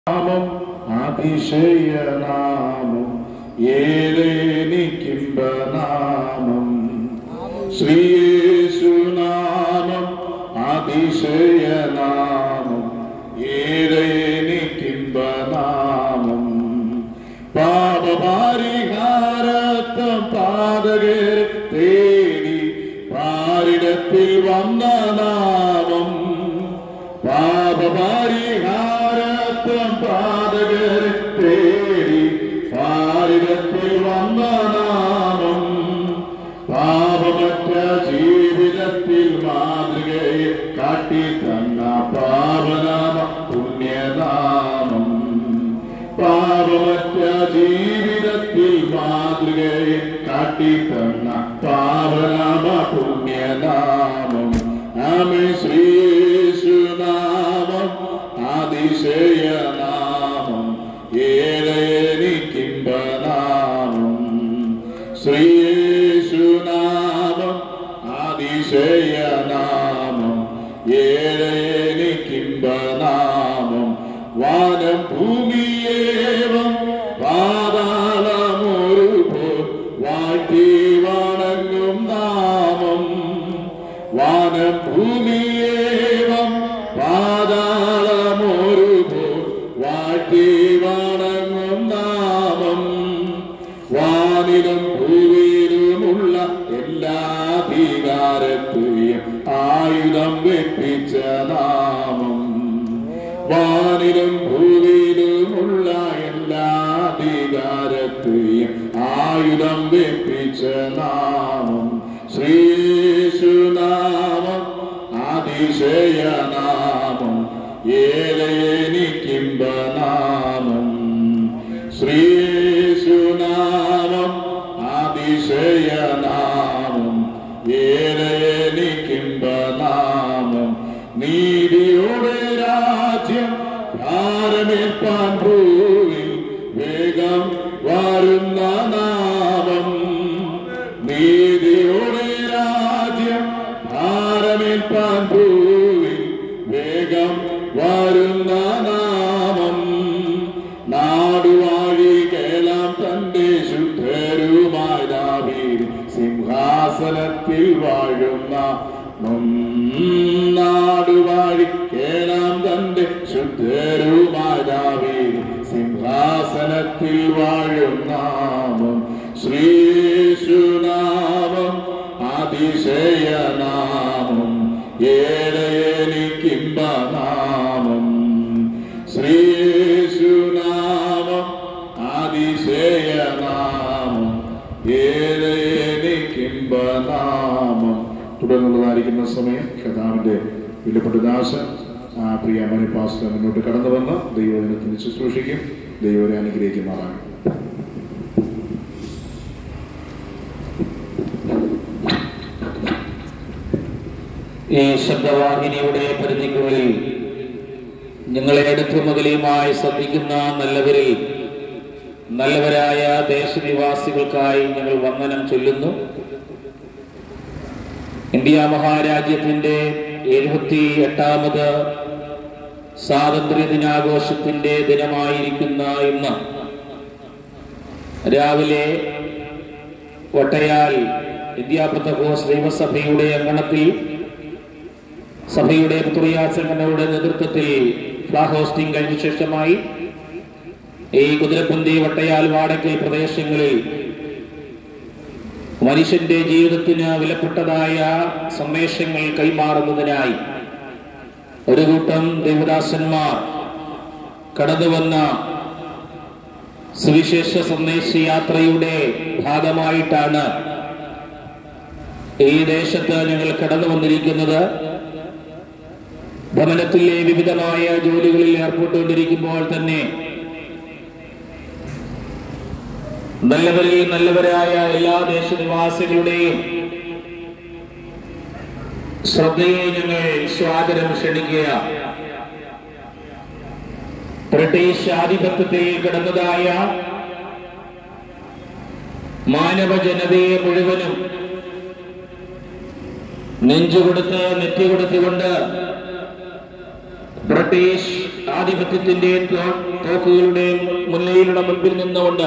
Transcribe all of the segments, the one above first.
നാമം അതിശയനാമം ഏലേനിക്കിമ്പനാമം ശ്രീയേശുനാമം അതിശയനാമം ഏലേനിക്കിമ്പനാമം പാപപരിഹാരത്വം പാതകരെ തേടി പാരിടത്തിൽ വന്ന നാമം പാപപരിഹാരത്വം പാതകരെ തേടി പാരിടത്തിൽ വന്ന നാമം പാപമറ്റ ജീവിതത്തിൽ മാതൃകയെ കാട്ടി തന്ന പാവനാമ പുണ്യനാമം പാപമറ്റ ജീവിതത്തിൽ മാതൃകയെ കാട്ടി തന്ന പാവനാമ പുണ്യനാമം ആമേ ശ്രീയേശുനാമം അതിശയനാമം ഏലേനിക്കിമ്പനാമം ശ്രീയേശുനാമം അതിശയനാമം ഏലേനിക്കിമ്പനാമം വാനം ഭൂമിയേവം പാതാളമൊരുപോ വാഴ്ത്തി വണങ്ങും നാമം വാനം ഭൂമിയേവം പാതാളമൊരുപോ വാഴ്ത്തി വണങ്ങും നാമം വാനിലും ഭൂമിയിലുമുള്ള എല്ലാ അധികാരത്തെയും ആയുധം വെപ്പിച്ച നാമം വാനിലും ഭൂമിയിലുമുള്ള എല്ലാ അധികാരത്തെയും ആയുധം വെപ്പിച്ച നാമം ശ്രീയേശുനാമം അതിശയനാമം ഏലേനിക്കിമ്പനാമം ശ്രീയേശുനാമം അതിശയനാമം ഏലേനിക്കിമ്പനാമം നീതിയുടെ രാജ്യം ഭാരമേൽപ്പാൻ ഭൂവിൽ വേഗം വരുന്ന നാമം നീതിയുടെ രാജ്യം ഭാരമേൽപ്പാൻ ഭൂവിൽ വേഗം വരുന്ന നാമം നാടുവാഴി കേളാം തന്റെ ശുദ്ധരുമായ ദാവീദ് സിംഹാസനത്തിൽ വാഴുന്ന ഉം, നാടുവാഴി കേളാം തന്റെ ശുദ്ധരുമായ ദാവീദ് സിംഹാസനത്തിൽ വാഴുന്ന നാമം ശ്രീയേശുനാമം അതിശയനാമം ഏഴേനിക്കിമ്പനാമം ശ്രീയേശുനാമം അതിശയനാമം ഏഴേനിക്കിമ്പനാമം തുടർന്നുള്ളതായിരിക്കുന്ന സമയം കഥാവിന്റെ വിലപ്പെട്ട ദാസൻ ആ പ്രിയ മണിപ്പാസ്റ്റർ മുന്നോട്ട് കടന്നു വന്ന് ദൈവദിനത്തിന് ശുശ്രൂഷിക്കും ദൈവരെ അനുഗ്രഹിക്കുമാറാണ് ഈ ശബ്ദവാഹിനിയുടെ പരിധിക്കുള്ളിൽ ഞങ്ങളെ അടുത്തും അകലെയുമായി ശ്രദ്ധിക്കുന്ന നല്ലവരിൽ നല്ലവരായ ദേശനിവാസികൾക്കായി ഞങ്ങൾ വന്ദനം ചൊല്ലുന്നു ഇന്ത്യ മഹാരാജ്യത്തിന്റെ എഴുപത്തി എട്ടാമത് സ്വാതന്ത്ര്യ ദിനാഘോഷത്തിന്റെ ദിനമായിരിക്കുന്ന ഇന്ന് രാവിലെ വട്ടയാൽ ഇന്ത്യ പ്രഥകോസ് ദൈവസഭയുടെ അങ്കണത്തിൽ സഭയുടെ പുത്രിയാ സംഘടനയുടെ നേതൃത്വത്തിൽ ഫ്ലാഗ് ഹോസ്റ്റിംഗ് കഴിഞ്ഞ ശേഷമായി ഈ കുതിരപ്പന്തി വട്ടയാൽ വാടക്കൽ പ്രദേശങ്ങളിൽ മനുഷ്യന്റെ ജീവിതത്തിന് വിലപ്പെട്ടതായ സന്ദേശങ്ങൾ കൈമാറുന്നതിനായി ഒരു കൂട്ടം ദേവദാസന്മാർ കടന്നുവന്ന സുവിശേഷ സന്ദേശ യാത്രയുടെ ഭാഗമായിട്ടാണ് ഈ ദേശത്ത് ഞങ്ങൾ കടന്നു വന്നിരിക്കുന്നത് ഭവനത്തിലെ വിവിധമായ ജോലികളിൽ ഏർപ്പെട്ടുകൊണ്ടിരിക്കുമ്പോൾ തന്നെ നല്ലവരിൽ നല്ലവരായ എല്ലാ ദേശനിവാസികളുടെയും ശ്രദ്ധയെ ഞങ്ങൾ സ്വാഗതം ക്ഷണിക്കുക ബ്രിട്ടീഷ് ആധിപത്യത്തിൽ കിടന്നതായ മാനവ ജനതയെ മുഴുവനും നെഞ്ചുകൊടുത്ത് നെറ്റി കൊടുത്തുകൊണ്ട് ബ്രിട്ടീഷ് ആധിപത്യത്തിന്റെയും തോ- തോക്കുകളുടെയും മുന്നയിലുള്ള മുൻപിൽ നിന്നുകൊണ്ട്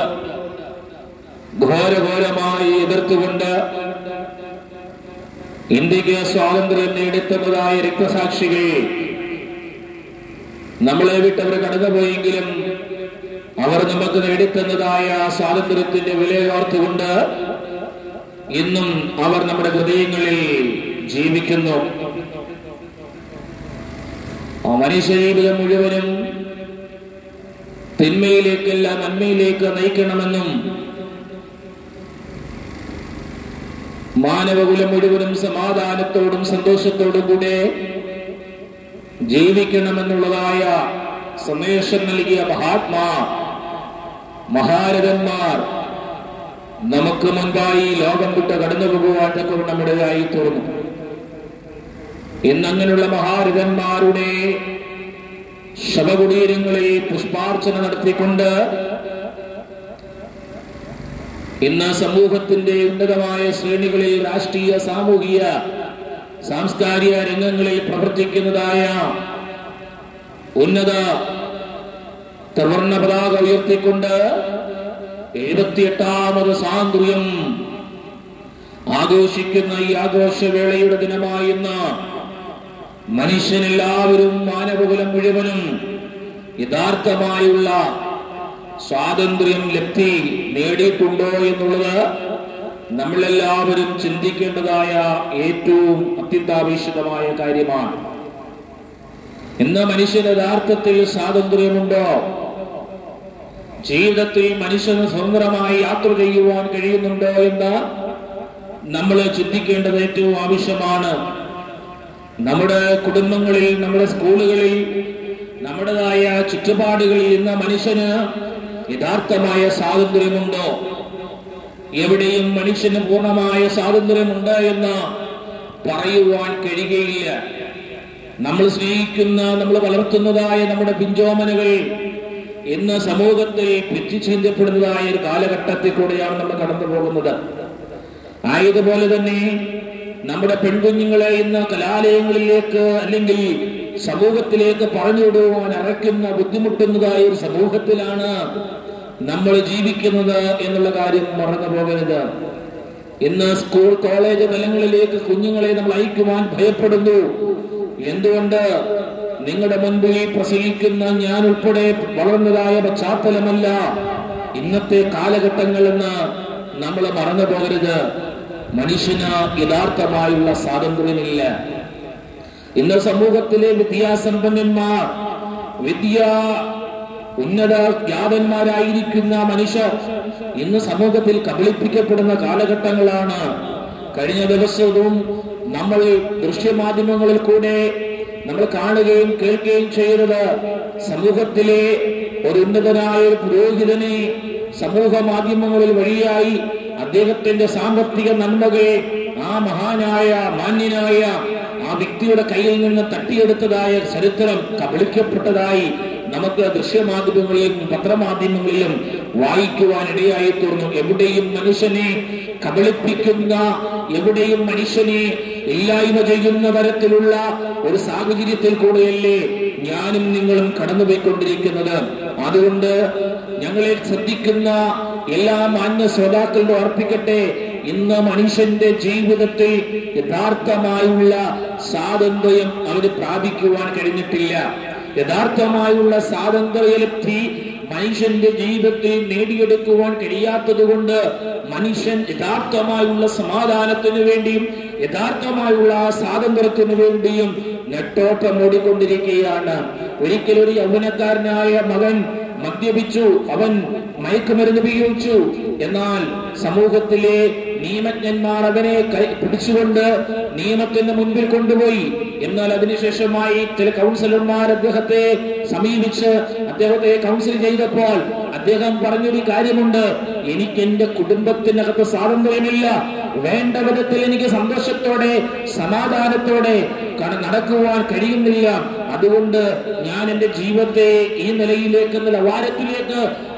ഘോരഘോരമായി എതിർത്തുകൊണ്ട് ഇന്ത്യക്ക് സ്വാതന്ത്ര്യം നേടിത്തന്നതായ രക്തസാക്ഷികൾ നമ്മളെ വിട്ടവർ കടന്നുപോയെങ്കിലും അവർ നമുക്ക് നേടിത്തന്നതായ സ്വാതന്ത്ര്യത്തിന്റെ വിലയോർത്തുകൊണ്ട് ഇന്നും അവർ നമ്മുടെ ഹൃദയങ്ങളിൽ ജീവിക്കുന്നു ആ മനുഷ്യ ജീവിതം മുഴുവനും തിന്മയിലേക്കല്ല നന്മയിലേക്ക് നയിക്കണമെന്നും മാനവകുലം മുഴുവനും സമാധാനത്തോടും സന്തോഷത്തോടും കൂടെ ജീവിക്കണമെന്നുള്ളതായ സന്ദേശം നൽകിയ മഹാത്മാ മഹാരഥന്മാർ നമുക്ക് മുൻപായി ലോകം വിട്ട് കടന്നു പോകുവാൻ തക്കവണ്ണം നമ്മുടേതായി തോന്നുന്നു ഇന്ന് അങ്ങനെയുള്ള മഹാരഥന്മാരുടെ ശവകുടീരങ്ങളെ പുഷ്പാർച്ചന നടത്തിക്കൊണ്ട് ഇന്ന് സമൂഹത്തിന്റെ ഉന്നതമായ ശ്രേണികളിൽ രാഷ്ട്രീയ സാമൂഹിക സാംസ്കാരിക രംഗങ്ങളിൽ പ്രവർത്തിക്കുന്നതായ ഉന്നത ത്രിവർണ പതാക ഉയർത്തിക്കൊണ്ട് എഴുപത്തിയെട്ടാമത് സ്വാതന്ത്ര്യം ആഘോഷിക്കുന്ന ഈ ആഘോഷവേളയുടെ ദിനമായി ഇന്ന് മനുഷ്യനെല്ലാവരും മാനവകുലം മുഴുവനും യഥാർത്ഥമായുള്ള സ്വാതന്ത്ര്യം ലബ്ധി നേടിയിട്ടുണ്ടോ എന്നുള്ളത് നമ്മളെല്ലാവരും ചിന്തിക്കേണ്ടതായ ഏറ്റവും അത്യന്താപേക്ഷിതമായ കാര്യമാണ് ഇന്ന് മനുഷ്യന് യഥാർത്ഥത്തിൽ സ്വാതന്ത്ര്യമുണ്ടോ ജീവിതത്തിൽ മനുഷ്യന് സ്വതന്ത്രമായി യാത്ര ചെയ്യുവാൻ കഴിയുന്നുണ്ടോ എന്ന് നമ്മൾ ചിന്തിക്കേണ്ടത് ഏറ്റവും ആവശ്യമാണ് നമ്മുടെ കുടുംബങ്ങളിൽ നമ്മുടെ സ്കൂളുകളിൽ നമ്മുടേതായ ചുറ്റുപാടുകളിൽ ഇന്ന് മനുഷ്യന് യഥാർത്ഥമായ സ്വാതന്ത്ര്യമുണ്ടോ എവിടെയും മനുഷ്യന് പൂർണ്ണമായ സ്വാതന്ത്ര്യമുണ്ട് എന്ന് പറയുവാൻ കഴിയുകയില്ല നമ്മൾ സ്നേഹിക്കുന്ന നമ്മൾ വളർത്തുന്നതായ നമ്മുടെ പിഞ്ചോമനുകൾ ഇന്ന് സമൂഹത്തിൽ പിച്ചിച്ചീന്തപ്പെടുന്നതായ ഒരു കാലഘട്ടത്തിൽ കൂടെയാണ് നമ്മൾ കടന്നു പോകുന്നത് ആയതുപോലെ തന്നെ നമ്മുടെ പെൺകുഞ്ഞുങ്ങളെ ഇന്ന് കലാലയങ്ങളിലേക്ക് അല്ലെങ്കിൽ സമൂഹത്തിലേക്ക് പറഞ്ഞുവിടുവാൻ അറയ്ക്കുന്ന ബുദ്ധിമുട്ടുന്നതായ ഒരു സമൂഹത്തിലാണ് നമ്മൾ ജീവിക്കുന്നത് എന്നുള്ള കാര്യം മറന്നു പോകരുത് ഇന്ന് സ്കൂൾ കോളേജ് തലങ്ങളിലേക്ക് കുഞ്ഞുങ്ങളെ നമ്മൾ അയക്കുവാൻ ഭയപ്പെടുന്നു എന്തുകൊണ്ട് നിങ്ങളുടെ മുൻപിൽ പ്രസംഗിക്കുന്ന ഞാൻ ഉൾപ്പെടെ വളർന്നതായ പശ്ചാത്തലമല്ല ഇന്നത്തെ കാലഘട്ടങ്ങളെന്ന് നമ്മൾ മറന്നു പോകരുത് മനുഷ്യന് യഥാർത്ഥമായുള്ള സ്വാതന്ത്ര്യമില്ല ഇന്ന് സമൂഹത്തിലെ വിദ്യാസമ്പന്നന്മാർ വിദ്യ ഉന്നത ജ്ഞാതന്മാരായിരിക്കുന്ന മനുഷ്യർ ഇന്ന് സമൂഹത്തിൽ കബളിപ്പിക്കപ്പെടുന്ന കാലഘട്ടങ്ങളാണ് കഴിഞ്ഞ ദിവസവും നമ്മൾ ദൃശ്യമാധ്യമങ്ങളിൽ കൂടെ നമ്മൾ കാണുകയും കേൾക്കുകയും ചെയ്യുന്നത് സമൂഹത്തിലെ ഒരു ഉന്നതനായ ഒരു പുരോഹിതനെ സമൂഹ മാധ്യമങ്ങളിൽ വഴിയായി അദ്ദേഹത്തിന്റെ സാമ്പത്തിക നന്മകളെ ആ മഹാനായ മാന്യനായ ആ വ്യക്തിയുടെ കയ്യിൽ നിന്ന് തട്ടിയെടുത്തതായ ചരിത്രം കബളിക്കപ്പെട്ടതായി നമുക്ക് ദൃശ്യമാധ്യമങ്ങളിലും പത്രമാധ്യമങ്ങളിലും വായിക്കുവാൻ ഇടയായി തീർന്നു എവിടെയും മനുഷ്യനെ കബളിപ്പിക്കുന്ന എവിടെയും മനുഷ്യനെ ഇല്ലായ്മ ചെയ്യുന്ന തരത്തിലുള്ള ഒരു സാഹചര്യത്തിൽ കൂടെയല്ലേ ഞാനും നിങ്ങളും കടന്നുപോയിക്കൊണ്ടിരിക്കുന്നത് അതുകൊണ്ട് ഞങ്ങളെ ശ്രദ്ധിക്കുന്ന എല്ലാ മാന്യ ശ്രോതാക്കളോടും അർപ്പിക്കട്ടെ ഇന്ന് മനുഷ്യന്റെ ജീവിതത്തിൽ യഥാർത്ഥമായുള്ള സ്വാതന്ത്ര്യം അവന് പ്രാപിക്കുവാൻ കഴിഞ്ഞിട്ടില്ല യഥാർത്ഥമായുള്ള സ്വാതന്ത്ര്യലബ്ധി മനുഷ്യന്റെ ജീവിതത്തിൽ നേടിയെടുക്കുവാൻ കഴിയാത്തത് കൊണ്ട് മനുഷ്യൻ യഥാർത്ഥമായുള്ള സമാധാനത്തിന് വേണ്ടിയും യഥാർത്ഥമായുള്ള ആ സ്വാതന്ത്ര്യത്തിന് വേണ്ടിയും നെട്ടോട്ടം ഓടിക്കൊണ്ടിരിക്കുകയാണ് ഒരിക്കലൊരു യൗവനക്കാരനായ മകൻ മദ്യപിച്ചു അവൻ മയക്കുമരുന്ന് ഉപയോഗിച്ചു എന്നാൽ സമൂഹത്തിലെ നിയമജ്ഞന്മാർ അവനെ കൈ പിടിച്ചുകൊണ്ട് നിയമത്തിന് മുൻപിൽ കൊണ്ടുപോയി എന്നാൽ അതിനുശേഷമായി ചില കൗൺസിലർമാർ അദ്ദേഹത്തെ സമീപിച്ച് അദ്ദേഹത്തെ കൗൺസിൽ ചെയ്തപ്പോൾ അദ്ദേഹം പറഞ്ഞൊരു കാര്യമുണ്ട് എനിക്ക് എന്റെ കുടുംബത്തിനകത്ത് സ്വാതന്ത്ര്യമില്ല വേണ്ട വിധത്തിൽ എനിക്ക് സന്തോഷത്തോടെ സമാധാനത്തോടെ കട- നടക്കുവാൻ കഴിയുന്നില്ല അതുകൊണ്ട് ഞാൻ എന്റെ ജീവിതത്തെ ഈ നിലയിലേക്ക് നിലവാരത്തിലേക്ക്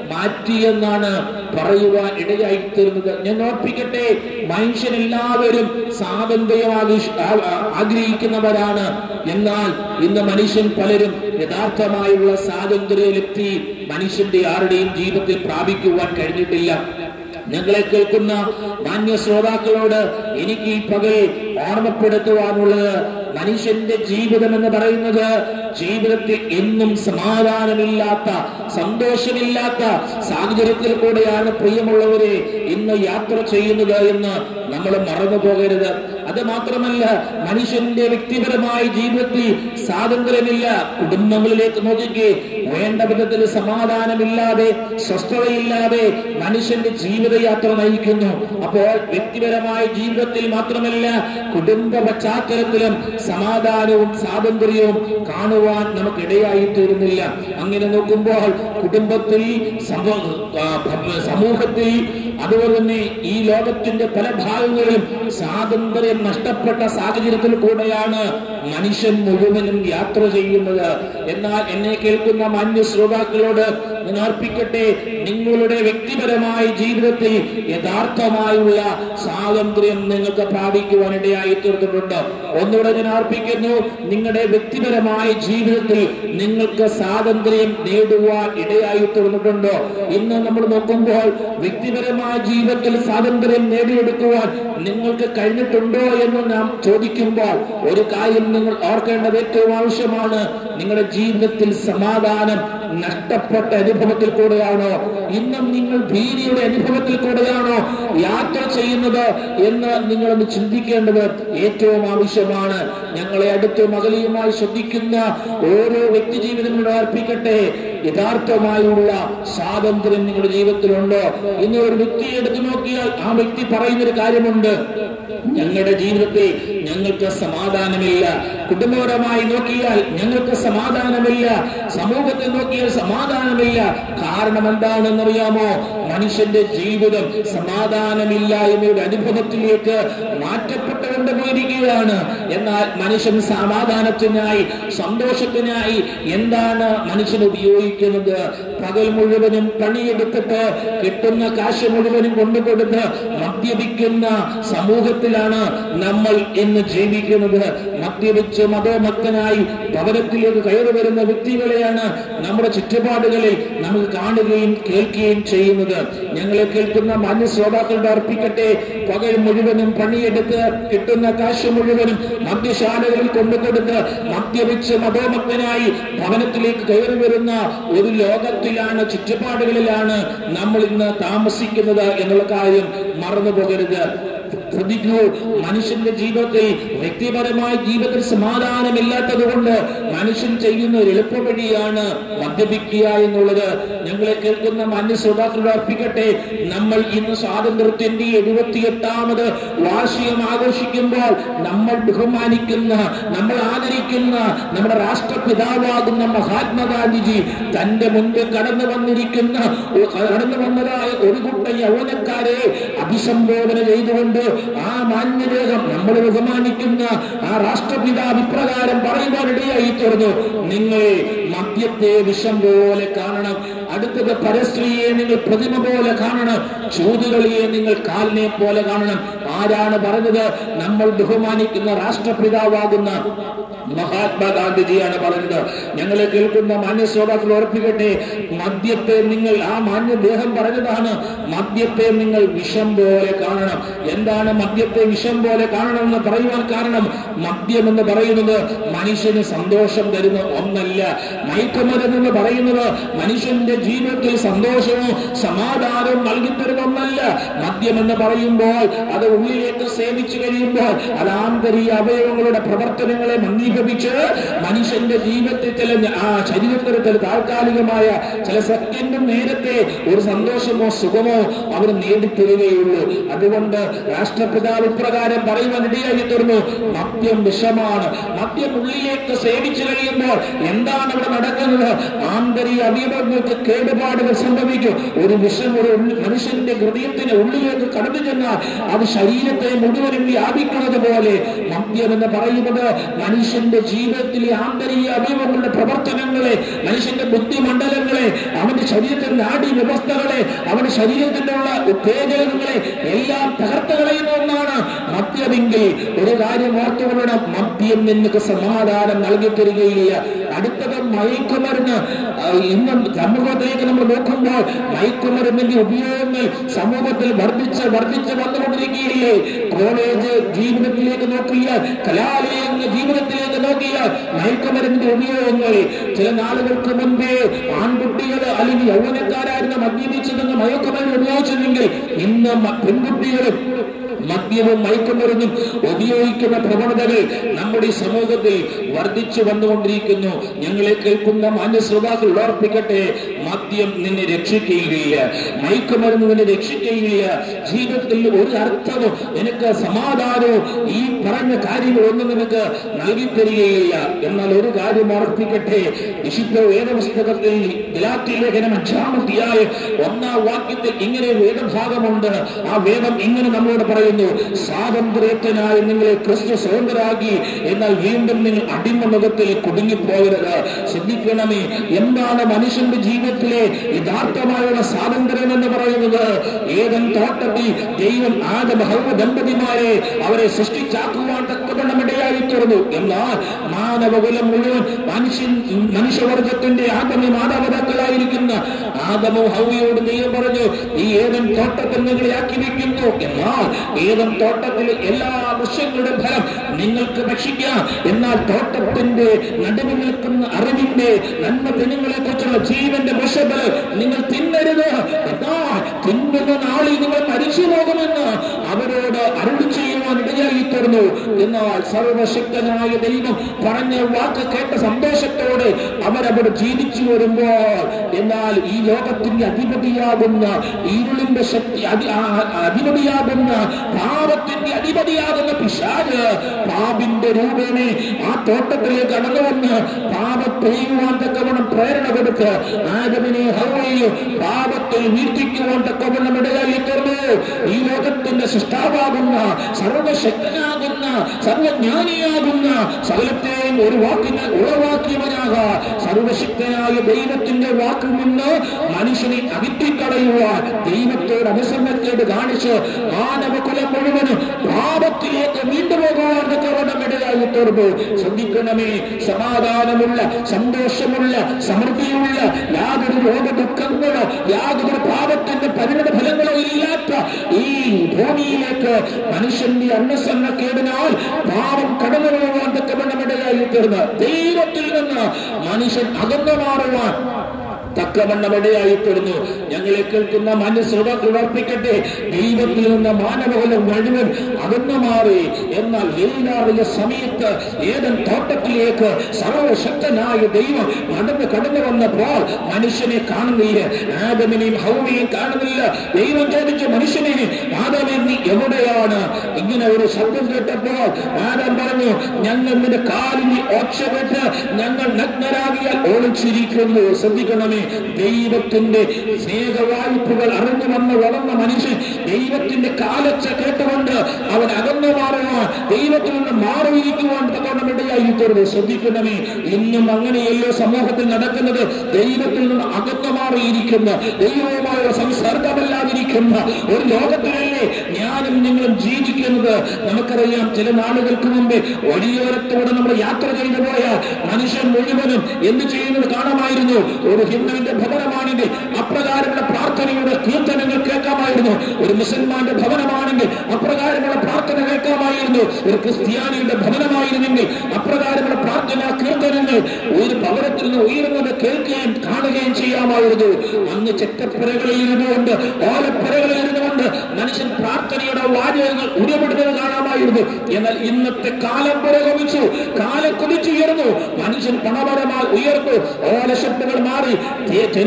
മാറ്റിയെന്നാണ് പറയുവാൻ ഇടയായി തീർന്നത് ഞാൻ ഓർപ്പിക്കട്ടെ മനുഷ്യനെല്ലാവരും സ്വാതന്ത്ര്യം ആവശ്യ- ആ- ആ- ആഗ്രഹിക്കുന്നവരാണ് എന്നാൽ ഇന്ന് മനുഷ്യൻ പലരും യഥാർത്ഥമായുള്ള സ്വാതന്ത്ര്യലബ്ധി മനുഷ്യന്റെ ആരുടെയും ജീവിതത്തിൽ പ്രാപിക്കുവാൻ കഴിഞ്ഞിട്ടില്ല ഞങ്ങളെ കേൾക്കുന്ന മാന്യ ശ്രോതാക്കളോട് എനിക്ക് ഈ പകൽ ഓർമ്മപ്പെടുത്തുവാനുള്ളത് മനുഷ്യന്റെ ജീവിതം എന്ന് പറയുന്നത് ജീവിതത്തിൽ എന്നും സമാധാനമില്ലാത്ത സന്തോഷമില്ലാത്ത സാഹചര്യത്തിൽ കൂടെയാണ് പ്രിയമുള്ളവരെ ഇന്ന് യാത്ര ചെയ്യുന്നത് എന്ന് നമ്മൾ മറന്നു പോകരുത് അത് മാത്രമല്ല മനുഷ്യന്റെ വ്യക്തിപരമായ ജീവിതത്തിൽ സ്വാതന്ത്ര്യമില്ല കുടുംബങ്ങളിലേക്ക് നോക്കിക്കേ വേണ്ട വിധത്തിൽ സമാധാനമില്ലാതെ സ്വസ്ഥതയില്ലാതെ മനുഷ്യന്റെ ജീവിതയാത്ര നയിക്കുന്നു അപ്പോൾ വ്യക്തിപരമായ ജീവിതത്തിൽ മാത്രമല്ല കുടുംബ പശ്ചാത്തലത്തിലും സമാധാനവും സ്വാതന്ത്ര്യവും കാണുവാൻ നമുക്ക് ഇടയായി തീരുന്നില്ല അങ്ങനെ നോക്കുമ്പോൾ കുടുംബത്തിൽ സമൂ- ആ, ഭ- സമൂഹത്തിൽ അതുപോലെ തന്നെ ഈ ലോകത്തിന്റെ പല ഭാഗങ്ങളിലും സ്വാതന്ത്ര്യം നഷ്ടപ്പെട്ട സാഹചര്യത്തിൽ കൂടെയാണ് മനുഷ്യൻ മുഴുവനും യാത്ര ചെയ്യുന്നത് എന്നാൽ എന്നെ കേൾക്കുന്ന മാന്യ ശ്രോതാക്കളോട് ഞാൻ അർപ്പിക്കട്ടെ നിങ്ങളുടെ വ്യക്തിപരമായ ജീവിതത്തിൽ യഥാർത്ഥമായുള്ള സ്വാതന്ത്ര്യം നിങ്ങൾക്ക് പ്രാപിക്കുവാൻ ഇടയായി തീർന്നിട്ടുണ്ട് ഒന്നുകൂടെ ഞാൻ അർപ്പിക്കുന്നു നിങ്ങളുടെ വ്യക്തിപരമായ ജീവിതത്തിൽ നിങ്ങൾക്ക് സ്വാതന്ത്ര്യം നേടുവാൻ ഇടയായി തീർന്നിട്ടുണ്ടോ ഇന്ന് നമ്മൾ നോക്കുമ്പോൾ വ്യക്തിപരമായ ജീവിതത്തിൽ സ്വാതന്ത്ര്യം നേടിയെടുക്കുവാൻ നിങ്ങൾക്ക് കഴിഞ്ഞിട്ടുണ്ടോ എന്ന് നാം ചോദിക്കുമ്പോൾ ഒരു കാര്യം നിങ്ങൾ ഓർക്കേണ്ടത് ഏറ്റവും ആവശ്യമാണ് നിങ്ങളുടെ ജീവിതത്തിൽ സമാധാനം നഷ്ടപ്പെട്ട അനുഭവത്തിൽ കൂടെയാണോ ഇന്നും നിങ്ങൾ ഭീതിയുടെ അനുഭവത്തിൽ കൂടെയാണോ യാത്ര ചെയ്യുന്നത് എന്ന് നിങ്ങളൊന്ന് ചിന്തിക്കേണ്ടത് ഏറ്റവും ആവശ്യമാണ് ഞങ്ങളെ അടുത്തും അകലിയുമായി ശ്രദ്ധിക്കുന്ന ഓരോ വ്യക്തി ജീവിതങ്ങളും അർപ്പിക്കട്ടെ യഥാർത്ഥമായുള്ള സ്വാതന്ത്ര്യം നിങ്ങളുടെ ജീവിതത്തിലുണ്ടോ ഇന്ന് ഒരു വ്യക്തിയെ എടുത്തു നോക്കിയാൽ ആ വ്യക്തി പറയുന്ന ഒരു കാര്യമുണ്ട് ഞങ്ങളുടെ ജീവിതത്തിൽ ഞങ്ങൾക്ക് സമാധാനമില്ല കുടുംബപരമായി നോക്കിയാൽ ഞങ്ങൾക്ക് സമാധാനമില്ല സമൂഹത്തിൽ നോക്കിയാൽ സമാധാനമില്ല കാരണം എന്താണെന്നറിയാമോ മനുഷ്യന്റെ ജീവിതം സമാധാനമില്ലായ്മയുടെ അനുഭവത്തിലേക്ക് മാറ്റപ്പെട്ടുകൊണ്ട് പോയിരിക്കുകയാണ് എന്നാൽ മനുഷ്യൻ സമാധാനത്തിനായി സന്തോഷത്തിനായി എന്താണ് മനുഷ്യൻ ഉപയോഗിക്കുന്നത് പകൽ മുഴുവനും പണിയെടുത്തിട്ട് കിട്ടുന്ന കാശ് മുഴുവനും കൊണ്ടുകൊടുത്ത് മദ്യപിക്കുന്ന സമൂഹത്തിലാണ് നമ്മൾ ഇന്ന് ജീവിക്കുന്നത് മദ്യപിച്ച് മതോമക്തനായി ഭവനത്തിലേക്ക് കയറി വരുന്ന വ്യക്തികളെയാണ് നമ്മുടെ ചുറ്റുപാടുകളിൽ നമുക്ക് കാണുകയും കേൾക്കുകയും ചെയ്യുന്നത് ഞങ്ങളെ കേൾക്കുന്ന മാന്യ ശ്രോതാക്കളുടെ അർപ്പിക്കട്ടെ പകൽ മുഴുവനും പണിയെടുത്ത് കിട്ടുന്ന കാശ് മുഴുവനും മദ്യശാലകളിൽ കൊണ്ടുകൊടുത്ത് മദ്യപിച്ച് മതോമക്തനായി ഭവനത്തിലേക്ക് കയറി വരുന്ന ഒരു ലോകത്തിലാണ് ചുറ്റുപാടുകളിലാണ് നമ്മൾ ഇന്ന് താമസിക്കുന്നത് എന്നുള്ള കാര്യം മറന്നു പോകരുത് ശ്രദ്ധിക്കൂ മനുഷ്യന്റെ ജീവിതത്തിൽ വ്യക്തിപരമായ ജീവിതത്തിൽ സമാധാനമില്ലാത്തത് കൊണ്ട് മനുഷ്യൻ ചെയ്യുന്ന ഒരു എളുപ്പവഴിയാണ് മദ്യപിക്കുക എന്നുള്ളത് ഞങ്ങളെ കേൾക്കുന്ന മാന്യ ശ്രോതാക്കളോട് അർപ്പിക്കട്ടെ നമ്മൾ ഇന്ന് സ്വാതന്ത്ര്യത്തിന്റെ എഴുപത്തിയെട്ടാമത് വാർഷികം ആഘോഷിക്കുമ്പോൾ നമ്മൾ ബഹുമാനിക്കുന്ന നമ്മൾ ആദരിക്കുന്ന നമ്മുടെ രാഷ്ട്രപിതാവാകുന്ന മഹാത്മാഗാന്ധിജി തന്റെ മുൻപിൽ കടന്നു വന്നിരിക്കുന്ന കടന്നു വന്നതായ ഒരു കൂട്ടം യൗവനക്കാരെ അഭിസംബോധന ചെയ്തുകൊണ്ട് ആ മാന്യദേഹം നമ്മൾ ബഹുമാനിക്കുന്ന ആ രാഷ്ട്രപിതാവ് ഇപ്രകാരം പറയുവാനിടയായി തീർന്നു നിങ്ങൾ മദ്യത്തെ വിഷം പോലെ കാണണം അടുത്തത് പരസ്ത്രീയെ നിങ്ങൾ പ്രതിമ പോലെ കാണണം ചൂതുകളിയെ നിങ്ങൾ കാലിനെ പോലെ കാണണം ആരാണ് പറഞ്ഞത് നമ്മൾ ബഹുമാനിക്കുന്ന രാഷ്ട്രപിതാവാകുന്ന മഹാത്മാഗാന്ധിജിയാണ് പറഞ്ഞത് ഞങ്ങളെ കേൾക്കുന്ന മാന്യ ശ്രോതാക്കൾ ഉറപ്പിക്കട്ടെ മദ്യത്തെ നിങ്ങൾ ആ മാന്യ ദേഹം പറഞ്ഞതാണ് മദ്യത്തെ നിങ്ങൾ വിഷം പോലെ കാണണം എന്താണ് മദ്യത്തെ വിഷം പോലെ കാണണം എന്ന് പറയുവാൻ കാരണം മദ്യം എന്ന് പറയുന്നത് മനുഷ്യന് സന്തോഷം തരുന്ന ഒന്നല്ല മയക്കുമരുന്ന് എന്ന് പറയുന്നത് മനുഷ്യന്റെ ജീവിതത്തിൽ സന്തോഷവും സമാധാനവും നൽകി തരുന്ന ഒന്നല്ല മദ്യം എന്ന് പറയുമ്പോൾ അത് ഉള്ളിലേക്ക് സേവിച്ചു കഴിയുമ്പോൾ അത് ആന്തരിക അവയവങ്ങളുടെ പ്രവർത്തനങ്ങളെ മന്ദീഭവിച്ച് മനുഷ്യന്റെ ജീവിതത്തിൽ ചില ഞ- ആ ശരീരത്തിൽ ചില താൽക്കാലികമായ ചില സെക്കൻഡും നേരത്തെ ഒരു സന്തോഷമോ സുഖമോ അവർ നേടിത്തരുകയുള്ളൂ അതുകൊണ്ട് രാഷ്ട്രപിതാവ് ഇപ്രകാരം പറയുവാൻ ഇടയായി തീർന്നു മദ്യം വിഷമാണ് മദ്യം ഉള്ളിലേക്ക് സേവിച്ചു കഴിയുമ്പോൾ എന്താണ് അവിടെ നടക്കുന്നത് ആന്തരിക അവയവങ്ങൾക്ക് കേടുപാടുകൾ സംഭവിക്കും ഒരു വിഷം ഒരു ഉള്ളി- മനുഷ്യന്റെ ഹൃദയത്തിന് ഉള്ളിലേക്ക് കടന്നു ചെന്നാൽ അത് ശരീരം ശരീരത്തെ മുഴുവനും വ്യാപിക്കുന്നത് പോലെ മദ്യം എന്ന് പറയുന്നത് മനുഷ്യന്റെ ജീവിതത്തിലെ ആന്തരിക അവയവങ്ങളുടെ പ്രവർത്തനങ്ങളെ മനുഷ്യന്റെ ബുദ്ധിമണ്ഡലങ്ങളെ അവന്റെ ശരീരത്തിന്റെ നാഡി വ്യവസ്ഥകളെ അവന്റെ ശരീരത്തിലുള്ള ഉത്തേജകങ്ങളെ എല്ലാം തകർത്ത് കളയുന്ന ഒന്നാണ് മദ്യമെങ്കിൽ ഒരു കാര്യം ഓർത്തുകൊള്ളണം മദ്യം നിങ്ങൾക്ക് സമാധാനം നൽകി തരികയില്ല അടുത്തത് മയക്കുമരുന്ന് ആ, ഇന്ന് സമൂഹത്തിലേക്ക് നമ്മൾ നോക്കുമ്പോൾ മയക്കുമരുന്നിന്റെ ഉപയോഗങ്ങൾ സമൂഹത്തിൽ വർദ്ധിച്ച് വർദ്ധിച്ച് വന്നുകൊണ്ടിരിക്കുകയില്ലേ കോളേജ് ജീവിതത്തിലേക്ക് നോക്കിയാൽ കലാലയ ജീവിതത്തിലേക്ക് നോക്കിയാൽ മയക്കുമരുന്നിന്റെ ഉപയോഗങ്ങൾ ചില നാളുകൾക്ക് മുൻപേ ആൺകുട്ടികൾ അല്ലെങ്കിൽ യൗവനക്കാരായിരുന്ന മദ്യപിച്ചതെന്ന് മയക്കുമരുന്ന് ഉപയോഗിച്ചിരുന്നെങ്കിൽ ഇന്ന് മ- പെൺകുട്ടികളും മദ്യവും മയക്കുമരുന്നും ഉപയോഗിക്കുന്ന പ്രവണതകൾ നമ്മുടെ ഈ സമൂഹത്തിൽ വർദ്ധിച്ചു വന്നുകൊണ്ടിരിക്കുന്നു ഞങ്ങളെ കേൾക്കുന്ന മാന്യ ശ്രോതാക്കൾ ഓർപ്പിക്കട്ടെ മദ്യം നിന്നെ രക്ഷിക്കുകയില്ല മയക്കുമരുന്ന് നിന്നെ രക്ഷിക്കുകയില്ല ജീവിതത്തിൽ ഒരു അർത്ഥവും നിനക്ക് സമാധാനവും ഈ പറഞ്ഞ കാര്യങ്ങളൊന്നും നിനക്ക് നൽകി തരികയില്ല എന്നാൽ ഒരു കാര്യം ഓർപ്പിക്കട്ടെ വിശുദ്ധ വേദപുസ്തകത്തിൽ ഗലാത്തി ലേഖനം അഞ്ചാമത്തെയായ ഒന്നാം വാക്യത്തിൽ ഇങ്ങനെ ഒരു വേദഭാഗമുണ്ട് ആ വേദം ഇങ്ങനെ നമ്മളോട് പറയുന്നു സ്വാതന്ത്ര്യത്തിനായി നിങ്ങളെ ക്രിസ്തു സ്വതന്ത്രരാക്കി എന്നാൽ വീണ്ടും നിങ്ങൾ അടിമമുഖത്തിൽ കുടുങ്ങിപ്പോകരുത് ശ്രദ്ധിക്കണമേ എന്താണ് മനുഷ്യന്റെ ജീവിതത്തിലെ യഥാർത്ഥമായുള്ള സ്വാതന്ത്ര്യം എന്ന് പറയുന്നത് ഏതൻ തോട്ടത്തിൽ ദൈവം ആദം ഹൗവ ദമ്പതിമാരെ അവരെ സൃഷ്ടിച്ചാക്കുവാൻ തക്കവണ്ണം ഇടയായി തീർന്നു എന്നാൽ മാനവകുലം മുഴുവൻ മനുഷ്യൻ മനുഷ്യവർഗത്തിന്റെ ആദമി മാതാപിതാക്കളായിരിക്കുന്ന ആദമോ ഹൗവയോട് ദൈവം പറഞ്ഞു ഈ ഏതൻ തോട്ടത്തിൽ നിങ്ങളെ ആക്കി വെക്കുന്നു എന്നാൽ ഏതൻ തോട്ടത്തിലെ എല്ലാ വൃക്ഷങ്ങളുടെ ഫലം നിങ്ങൾക്ക് ഭക്ഷിക്കാം എന്നാൽ തോട്ടത്തിന്റെ നടുവിൽ നിൽക്കുന്ന അറിവിന്റെ നന്മ ദിനങ്ങളെ കുറിച്ചുള്ള ജീവന്റെ വൃക്ഷഫലം നിങ്ങൾ തിന്നരുത് എന്നാൽ തിന്നുന്ന നാളിൽ നിങ്ങൾ മരിച്ചു പോകുമെന്ന് അവരോട് അരുളി ചെയ്യുവാൻ ഇടയായി തീർന്നു എന്നാൽ സർവശക്തനായ ദൈവം പറഞ്ഞ വാക്ക് കേട്ട സന്തോഷത്തോടെ അവരവിടെ ജീവിച്ചു വരുമ്പോൾ എന്നാൽ ഈ ലോകത്തിന്റെ അധിപതിയാകുന്ന ഇരുളിന്റെ ശക്തി അധി- ആ- ആ- അധിപതിയാകുന്ന പാപത്തിന്റെ അധിപതിയാകുന്ന പിശാജ് പാപിന്റെ രൂപേണെ ആ തോട്ടത്തിലേക്ക് കടന്നു വന്ന് പാപത്തെ ചെയ്യുവാൻ തക്കവണ്ണം പ്രേരണ കൊടുത്ത് ആദമിനെ ഹൗവയും പാപത്തിൽ വീഴ്ത്തിക്കുവാൻ തക്കവണ്ണം ഇടയായി തീർന്നു ഈ ലോകത്തിന്റെ സൃഷ്ടാവാകുന്ന സർവശക്തനാകുന്ന സർവജ്ഞാനിയാകുന്ന സകലത്തെയും ഒരു വാക്കിന് ഉളവാക്കിയവനാക സർവശക്തനായ ദൈവത്തിന്റെ വാക്കിൽ നിന്ന് മനുഷ്യനെ അകറ്റിക്കളയുവാൻ ദൈവത്തോട് അനുസരണക്കേട് കാണിച്ച് മാനവകുലം മുഴുവനും പാപത്തിലേക്ക് വീണ്ടുപോകുവാൻ തക്കവണ്ണം ഇടയായി തീർന്നു ശ്രദ്ധിക്കണമേ സമാധാനമുള്ള സന്തോഷമുള്ള സമൃദ്ധിയുള്ള യാതൊരു രോഗദുഃഖങ്ങളോ യാതൊരു പാപത്തിന്റെ പരിണത ഫലങ്ങളോ ഇല്ലാത്ത ഈ ഭൂമിയിലേക്ക് മനുഷ്യന്റെ അന്നസന്നക്കേടിനാൽ പാപം കടന്നു പോകുവാൻ തക്കവണ്ണം ഇടയായി തീർന്ന് ദൈവത്തിൽ നിന്ന് മനുഷ്യൻ അകന്നു മാറുവാൻ തക്കവണ്ണം ഇടയായി തീർന്നു ഞങ്ങളെ കേൾക്കുന്ന മനസ്സുറവാക്കൾ ഉറപ്പിക്കട്ടെ ദൈവത്തിൽ നിന്ന് മാനവകുലം മുഴുവൻ അകന്നു മാറി എന്നാൽ വെയിലാറിയ സമയത്ത് ഏതൻ തോട്ടത്തിലേക്ക് സർവശക്തനായ ദൈവം നടന്ന് കടന്നു വന്നപ്പോൾ മനുഷ്യനെ കാണുന്നില്ല ആദമിനെയും ഹൗമയും കാണുന്നില്ല ദൈവം ചോദിച്ചു മനുഷ്യനെ ആദമേ നീ എവിടെയാണ് ഇങ്ങനെ ഒരു ശബ്ദം കേട്ടപ്പോൾ ആദം പറഞ്ഞു ഞങ്ങൾ നിന്റെ കാലിന് ഒച്ച കേട്ട് ഞങ്ങൾ നഗ്നരാകിയാൽ ഒളിച്ചിരിക്കുന്നു ശ്രദ്ധിക്കണമേ ദൈവത്തിന്റെ സ്നേഹവായ്പകൾ അറിഞ്ഞു വന്ന് വളർന്ന മനുഷ്യൻ ദൈവത്തിന്റെ കാലച്ച കേട്ടുകൊണ്ട് അവൻ അകന്നു മാറുവാൻ ദൈവത്തിൽ നിന്ന് മാറിയിരിക്കുവാൻ തക്കവണ്ണം ഇടയായി തീർന്നു ശ്രദ്ധിക്കണമേ ഇന്നും അങ്ങനെയല്ലോ സമൂഹത്തിൽ നടക്കുന്നത് ദൈവത്തിൽ നിന്ന് അകന്നു മാറിയിരിക്കുന്ന ദൈവവുമായുള്ള സംസർഗമല്ലാതിരിക്കുന്ന ഒരു ലോകത്തിലല്ലേ ഞാനും നിങ്ങളും ജീവിക്കുന്നത് നമുക്കറിയാം ചില നാളുകൾക്ക് മുമ്പേ വഴിയോരത്തോടെ നമ്മൾ യാത്ര ചെയ്തു പോയാൽ മനുഷ്യൻ മുഴുവനും എന്ത് ചെയ്യുന്നത് കാണാമായിരുന്നു ഒരു ഹിന്ദുവിന്റെ ഭവനമാണെങ്കിൽ അപ്രകാരമുള്ള പ്രാർത്ഥനയുടെ കീർത്തനങ്ങൾ കേൾക്കാമായിരുന്നു ഒരു മുസൽമാന്റെ ഭവനമാണെങ്കിൽ അപ്രകാരമുള്ള പ്രാർത്ഥന കേൾക്കാമായിരുന്നു ഒരു ക്രിസ്ത്യാനിയുടെ ഭവനമായിരുന്നെങ്കിൽ അപ്രകാരമുള്ള പ്രാർത്ഥന കീർത്തനങ്ങൾ ഒരു ഭവനത്തിൽ നിന്ന് ഉയരുന്നത് കേൾക്കുകയും കാണുകയും ചെയ്യാമായിരുന്നു അന്ന് ചെറ്റപ്പുരകളിൽ ഇരുന്നുകൊണ്ട് ഓലപ്പുരകളിൽ ഇരുന്നുകൊണ്ട് മനുഷ്യൻ പ്രാർത്ഥനയുടെ വാചകങ്ങൾ ഉരുവിടുന്നത് കാണാമായിരുന്നു എന്നാൽ ഇന്നത്തെ കാലം പുരോഗമിച്ചു കാലം കുതിച്ചുയർന്നു മനുഷ്യൻ പണപരമായി ഉയർന്നു ഓലശബ്ദങ്ങൾ മാറി ടെൻറ്റിഷിന്റെ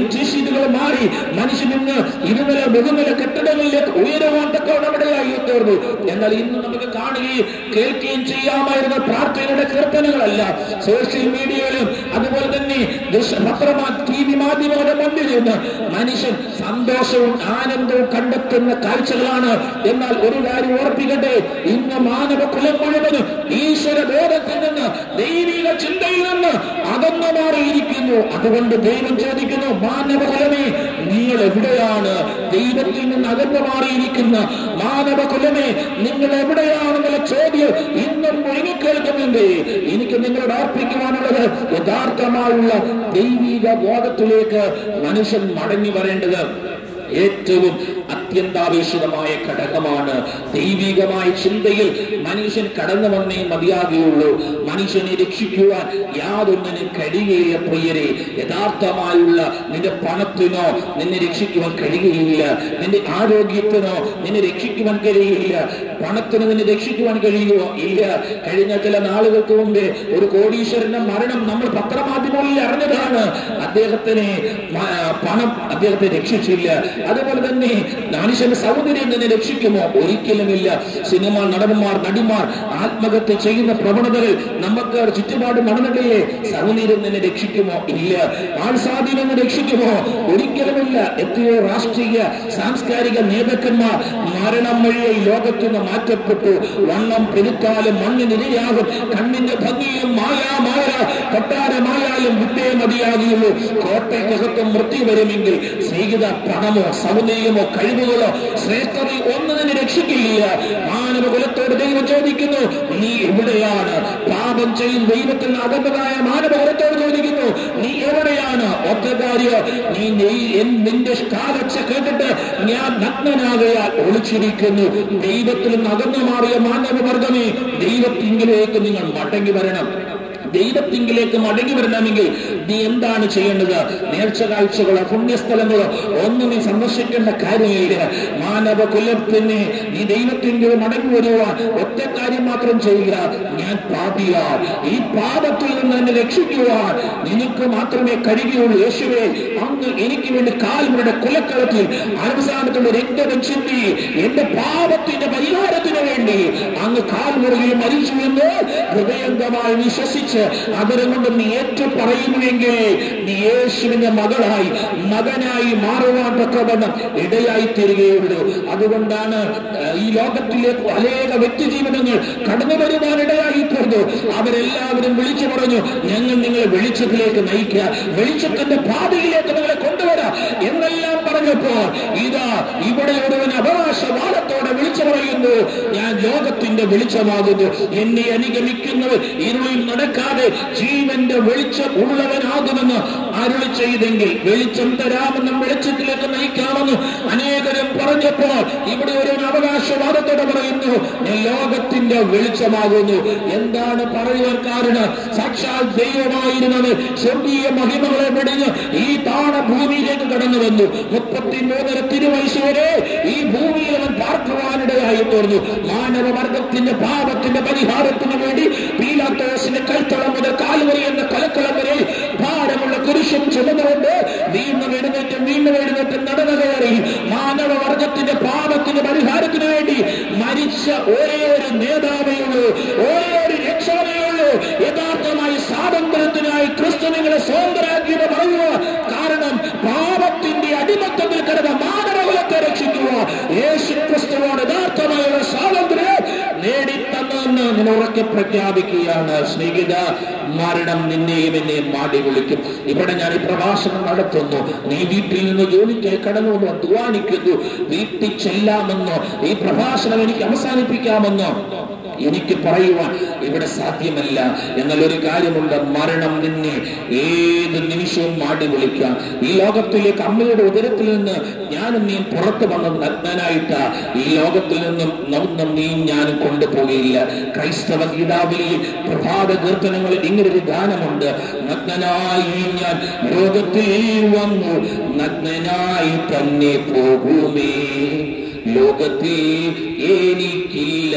വീടുകൾ മാറി മനുഷ്യൻ ഇന്ന് ഇരുനില ബഹുനില കെട്ടിടങ്ങളിലേക്ക് ഉയരുവാൻ തക്കവണമിടയായി തീർന്നു എന്നാൽ ഇന്ന് നമുക്ക് കാണുകയും കേൾക്കുകയും ചെയ്യാമായിരുന്ന പ്രാർത്ഥനയുടെ കീർത്തനങ്ങളല്ല സോഷ്യൽ മീഡിയയിലും അതുപോലെ തന്നെ ദൃശ്യ പത്രമാ ടി വി മാധ്യമങ്ങളുടെ മുന്നിൽ നിന്ന് മനുഷ്യൻ സന്തോഷവും ആനന്ദവും കണ്ടെത്തുന്ന കാഴ്ചകളാണ് എന്നാൽ ഒരു കാര്യം ഓർപ്പിക്കട്ടെ ഇന്ന് മാനവ കുലം മുഴുവനും ഈശ്വര ബോധത്തിൽ നിന്ന് ദൈവിക ചിന്തയിൽ നിന്ന് അകന്നു മാറിയിരിക്കുന്നു അതുകൊണ്ട് ദൈവം ചോദിക്കുന്നു മാനവ കുലമേ നിങ്ങൾ എവിടെയാണ് ദൈവത്തിൽ നിന്ന് അകന്നു മാറിയിരിക്കുന്ന മാനവ കുലമേ നിങ്ങൾ എവിടെയാണെന്നുള്ള ചോദ്യം ഇന്നും മുഴുങ്ങിക്കേൾക്കുന്നുണ്ട് എനിക്ക് നിങ്ങളോട് അർപ്പിക്കുവാനുള്ളത് യഥാർത്ഥമായുള്ള ദൈവിക ബോധത്തിലേക്ക് മനുഷ്യൻ മടങ്ങി വരേണ്ടത് ഏറ്റവും അത്യന്താപേക്ഷിതമായ ഘടകമാണ് ദൈവികമായ ചിന്തയിൽ മനുഷ്യൻ കടന്നു വന്നേ മതിയാകുകയുള്ളൂ മനുഷ്യനെ രക്ഷിക്കുവാൻ യാതൊന്നിനും കഴിയുകയില്ല പ്രിയരെ യഥാർത്ഥമായുള്ള നിന്റെ പണത്തിനോ നിന്നെ രക്ഷിക്കുവാൻ കഴിയുകയില്ല നിന്റെ ആരോഗ്യത്തിനോ നിന്നെ രക്ഷിക്കുവാൻ കഴിയുകയില്ല പണത്തിന് നിന്നെ രക്ഷിക്കുവാൻ കഴിയുമോ ഇല്ല കഴിഞ്ഞ ചില നാളുകൾക്ക് മുമ്പ് ഒരു കോടീശ്വരന്റെ മരണം നമ്മൾ പത്രമാധ്യമങ്ങളിൽ അറിഞ്ഞതാണ് അദ്ദേഹത്തിന് മ- പണം അദ്ദേഹത്തെ രക്ഷിച്ചില്ല അതുപോലെ തന്നെ മനുഷ്യന്റെ സൗന്ദര്യം തന്നെ രക്ഷിക്കുമോ ഒരിക്കലുമില്ല സിനിമ നടന്മാർ നടിമാർ ആത്മഹത്യ ചെയ്യുന്ന പ്രവണതകൾ നമുക്ക് ചുറ്റുപാട് നടന്നിട്ടില്ലേ സൗന്ദര്യം തന്നെ രക്ഷിക്കുമോ ഇല്ല ആൾസ്വാധീനം തന്നെ രക്ഷിക്കുമോ ഒരിക്കലുമില്ല എത്രയോ രാഷ്ട്രീയ സാംസ്കാരിക നേതാക്കന്മാർ മരണം വഴിയെ ഈ ലോകത്തു നിന്ന് മാറ്റപ്പെട്ടു വണ്ണം പെരുത്താലും മണ്ണിനിരയാകും കണ്ണിന്റെ ഭംഗിയും മായാമായ കൊട്ടാരമായാലും വിട്ടേ മതിയാകുകയുള്ളൂ കോട്ടയ്ക്കകത്തും മൃത്യു വരുമെങ്കിൽ സ്നേഹിത പണമോ സൗന്ദര്യമോ കഴിവുകളോ ശ്രേഷ്ഠതയോ ഒന്നും തന്നെ രക്ഷിക്കില്ല മാനവ കുലത്തോട് ദൈവം ചോദിക്കുന്നു നീ എവിടെയാണ് പാപം ചെയ്യും ദൈവത്തിൽ അകന്നതായ മാനവ കുലത്തോട് ചോദിക്കുന്നു നീ എവിടെയാണ് ഒറ്റ കാര്യം നീ നെയ്- എൻ- നിന്റെ കാലച്ച കേട്ടിട്ട് ഞാൻ നഗ്നനാകയാൽ ഒളിച്ചിരിക്കുന്നു ദൈവത്തിൽ നിന്ന് അകന്നു മാറിയ മാനവവർഗമേ ദൈവത്തിങ്കിലേക്ക് നിങ്ങൾ മടങ്ങി വരണം ദൈവത്തിങ്കിലേക്ക് മടങ്ങി വരണമെങ്കിൽ നീ എന്താണ് ചെയ്യേണ്ടത് നേർച്ച കാഴ്ചകളോ പുണ്യസ്ഥലങ്ങളോ ഒന്നും നീ സന്ദർശിക്കേണ്ട കാര്യമില്ല മാനവ കുലത്തിന് നീ ദൈവത്തിന്റെ മടങ്ങി വരുവാൻ ഒറ്റ കാര്യം മാത്രം ചെയ്യുക ഞാൻ പാപിയാ ഈ പാപത്തിൽ നിന്ന് എന്നെ രക്ഷിക്കുവാൻ നിനക്ക് മാത്രമേ കഴിയുകയുള്ളൂ യേശുവേ അങ്ങ് എനിക്ക് വേണ്ടി കാൽമുരുടെ കുലക്കളത്തിൽ അവസാനത്തുള്ള രക്തം ചിന്തി എന്റെ പാപത്തിന്റെ പരിഹാരത്തിന് വേണ്ടി അങ്ങ് കാൽമുറുകയും മരിച്ചു എന്ന് ഹൃദയംഗമായി വിശ്വസിച്ച് അതിനെ കൊണ്ട് നീ ഏറ്റു പറയുന്നുവെങ്കിൽ നീ യേശുവിന്റെ മകളായി മകനായി മാറുവാൻ തക്കവണ്ണം ഇടയായി തീരുകയുള്ളൂ അതുകൊണ്ടാണ് ഏഹ്, ഈ ലോകത്തിലേക്ക് അനേക വ്യക്തി ജീവിതങ്ങൾ കടന്നു വരുവാൻ ഇടയായി തീർന്നു അവരെല്ലാവരും വിളിച്ചു പറഞ്ഞു ഞങ്ങൾ നിങ്ങളെ വെളിച്ചത്തിലേക്ക് നയിക്കുക വെളിച്ചത്തിന്റെ പാതയിലേക്ക് നിങ്ങളെ കൊണ്ടുവരാം എന്നെല്ലാം പറഞ്ഞപ്പോ ഇതാ ഇവിടെ ഒരുവൻ അവകാശവാദത്തോടെ വിളിച്ചു പറയുന്നു ഞാൻ ലോകത്തിന്റെ വെളിച്ചമാകുന്നു എന്നെ അനുഗമിക്കുന്നവർ ഇരുളിൽ നടക്കാതെ ജീവന്റെ വെളിച്ചം ഉള്ളവനാകുമെന്ന് അരുളി ചെയ്തെങ്കിൽ വെളിച്ചം തരാമെന്നും വെളിച്ചത്തിലേക്ക് നയിക്കാമെന്ന് അനേകരും പറഞ്ഞപ്പോൾ ഇവിടെ ഒരു അവകാശവാദത്തോടെ പറയുന്നു ഞാൻ ലോകത്തിന്റെ വെളിച്ചമാകുന്നു എന്താണ് പറയുവാൻ കാരണം സാക്ഷാൽ ദൈവമായിരുന്നത് സ്വർഗീയ മഹിമകളെ വെടിഞ്ഞ് ഈ താണ ഭൂമിയിലേക്ക് കടന്നു വന്നു മുപ്പത്തിമൂന്നര തിരുവയസ് വരെ ഈ ഭൂമിയിൽ അവൻ പാർക്കുവാനിടയായി തീർന്നു മാനവ വർഗത്തിന്റെ പാപത്തിന്റെ പരിഹാരത്തിന് വേണ്ടി പീലാത്തോസിന്റെ കൈത്തളം മുതൽ കാൽവരി എന്ന കലക്കളം വരെ ഭാരമുള്ള കുരിശും ചുമന്നുകൊണ്ട് വീണ്ടും എഴുന്നേറ്റും വീണ്ടും എഴുന്നേറ്റും നടന്നു കയറി മാനവ വർഗത്തിന്റെ പാപത്തിന്റെ പരിഹാരത്തിന് വേണ്ടി മരിച്ച ഒരേ ഒരു നേതാവേ ഉള്ളൂ ഒരേ ഒരു രക്ഷകനേ ഉള്ളൂ യഥാർത്ഥമായി സ്വാതന്ത്ര്യത്തിനായി ക്രിസ്തു നിങ്ങളെ സ്വതന്ത്രരാക്കിയത് പറയുക കാരണം പാപത്തിന്റെ അടിമത്തത്തിൽ കിടന്ന മാനവകുലത്തെ രക്ഷിക്കുക യേശു ക്രിസ്തുവോട് യഥാർത്ഥമായുള്ള സ്വാതന്ത്ര്യം നേടിത്തന്നെന്ന് ഞാൻ ഉറക്കെ പ്രഖ്യാപിക്കുകയാണ് സ്നേഹിത മരണം നിന്നെയും എന്നെയും മാടി വിളിക്കും ഇവിടെ ഞാൻ ഈ പ്രഭാഷണം നടത്തുന്നു നീ വീട്ടിൽ നിന്ന് ജോലിക്ക് കടന്നു വന്ന് അധ്വാനിക്കുന്നു വീട്ടിൽ ചെല്ലാമെന്നോ ഈ പ്രഭാഷണം എനിക്ക് അവസാനിപ്പിക്കാമെന്നോ എനിക്ക് പറയുവാൻ ഇവിടെ സാധ്യമല്ല എന്നാൽ ഒരു കാര്യമുണ്ട് മരണം നിന്നെ ഏത് നിമിഷവും മാടി വിളിക്കാം ഈ ലോകത്തിലേക്ക് അമ്മയുടെ ഉദരത്തിൽ നിന്ന് ഞാനും നീ പുറത്തു വന്നത് നഗ്നനായിട്ട് ഈ ലോകത്തിൽ നിന്നും ഒന്നും നീ ഞാനും കൊണ്ടുപോകുകയില്ല ക്രൈസ്തവ ഗീതാവലിയിൽ പ്രഭാത കീർത്തനങ്ങളിൽ ഇങ്ങനൊരു ഗാനമുണ്ട് നഗ്നനായി ഞാൻ ലോകത്തിൽ വന്നു നഗ്നനായി തന്നെ പോകുമേ ലോകത്തിൽ എനിക്കില്ല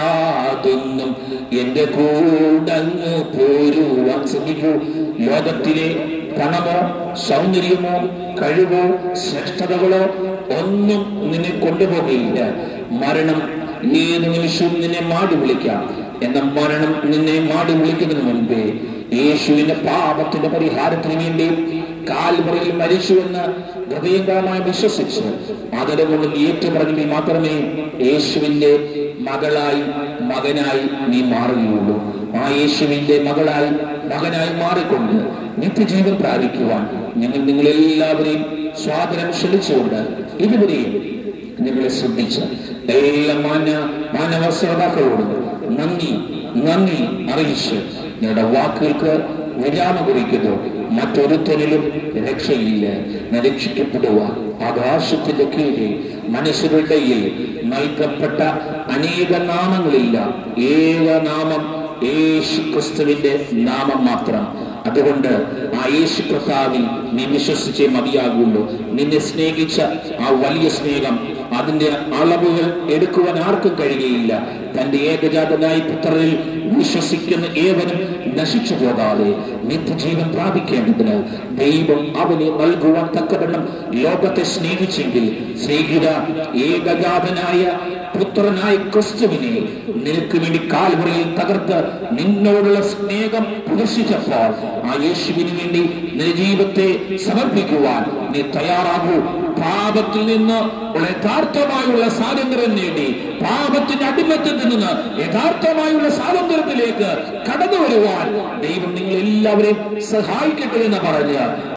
യാതൊന്നും എന്റെ കൂടങ്ങ് പോരുവാൻ ശ്രമിക്കൂ ലോകത്തിലെ പണമോ സൗന്ദര്യമോ കഴിവോ ശ്രേഷ്ഠതകളോ ഒന്നും നിന്നെ കൊണ്ടുപോകുകയില്ല മരണം ഏത് നിമിഷവും നിന്നെ മാടി വിളിക്കാം എന്ന മരണം നിന്നെ മാടി വിളിക്കുന്നതിന് മുൻപേ യേശുവിന്റെ പാപത്തിന്റെ പരിഹാരത്തിന് വേണ്ടി കാൽമുറയിൽ മരിച്ചുവെന്ന് ഹൃദയംഗമായി വിശ്വസിച്ച് മകരകൊണ്ട് ഏറ്റുപറഞ്ഞെങ്കിൽ മാത്രമേ യേശുവിന്റെ മകളായി മകനായി നീ മാറുകയുള്ളൂ ആ യേശുവിന്റെ മകളായി മകനായി മാറിക്കൊണ്ട് നിത്യജീവൻ പ്രാപിക്കുവാൻ ഞങ്ങൾ നിങ്ങളെല്ലാവരെയും സ്വാതന്ത്ര്യം ക്ഷണിച്ചുകൊണ്ട് ഇതുവരെയും നിങ്ങളെ ശ്രദ്ധിച്ച് എല്ലാ മാന്യ മാനവ ശ്രോതാക്കളോടും നന്ദി നന്ദി അറിയിച്ച് നിങ്ങളുടെ വാക്കുകൾക്ക് വിരാമം കുറിക്കുന്നു മറ്റൊരുത്തരിലും രക്ഷയില്ല രക്ഷിക്കപ്പെടുവാൻ ആകാശത്തിന്റെ കീഴിൽ മനുഷ്യരുടെ നൽകപ്പെട്ട അനേക നാമങ്ങളില്ല ഏക നാമം യേശു ക്രിസ്തുവിന്റെ നാമം മാത്രം അതുകൊണ്ട് ആ യേശു കർത്താവിൽ നീ വിശ്വസിച്ചേ മതിയാകുള്ളൂ നിന്നെ സ്നേഹിച്ച ആ വലിയ സ്നേഹം അതിന്റെ അളവുകൾ എടുക്കുവാൻ ആർക്കും കഴിയുകയില്ല തന്റെ ഏകജാതനായ പുത്രനിൽ വിശ്വസിക്കുന്ന ഏവനും നശിച്ചു പോകാതെ നിത്യജീവൻ പ്രാപിക്കേണ്ടതിന് ദൈവം അവനെ നൽകുവാൻ തക്കവണ്ണം ലോകത്തെ സ്നേഹിച്ചെങ്കിൽ സ്നേഹിത ഏകജാതനായ പുത്രനായ ക്രിസ്തുവിനെ നിനക്ക് വേണ്ടി കാൽവറിയിൽ തകർത്ത് നിന്നോടുള്ള സ്നേഹം പ്രദർശിച്ചപ്പോൾ ആ യേശുവിന് വേണ്ടി നിന്റെ ജീവിതത്തെ സമർപ്പിക്കുവാൻ നീ തയ്യാറാകൂ പാപത്തിൽ നിന്ന് ഉള്ള യഥാർത്ഥമായുള്ള സ്വാതന്ത്ര്യം നേടി പാപത്തിന്റെ അടിമത്തിൽ നിന്ന് യഥാർത്ഥമായുള്ള സ്വാതന്ത്ര്യത്തിലേക്ക് കടന്നു വരുവാൻ ദൈവം നിങ്ങൾ എല്ലാവരെയും സഹായിക്കട്ടെ എന്ന് പറഞ്ഞ്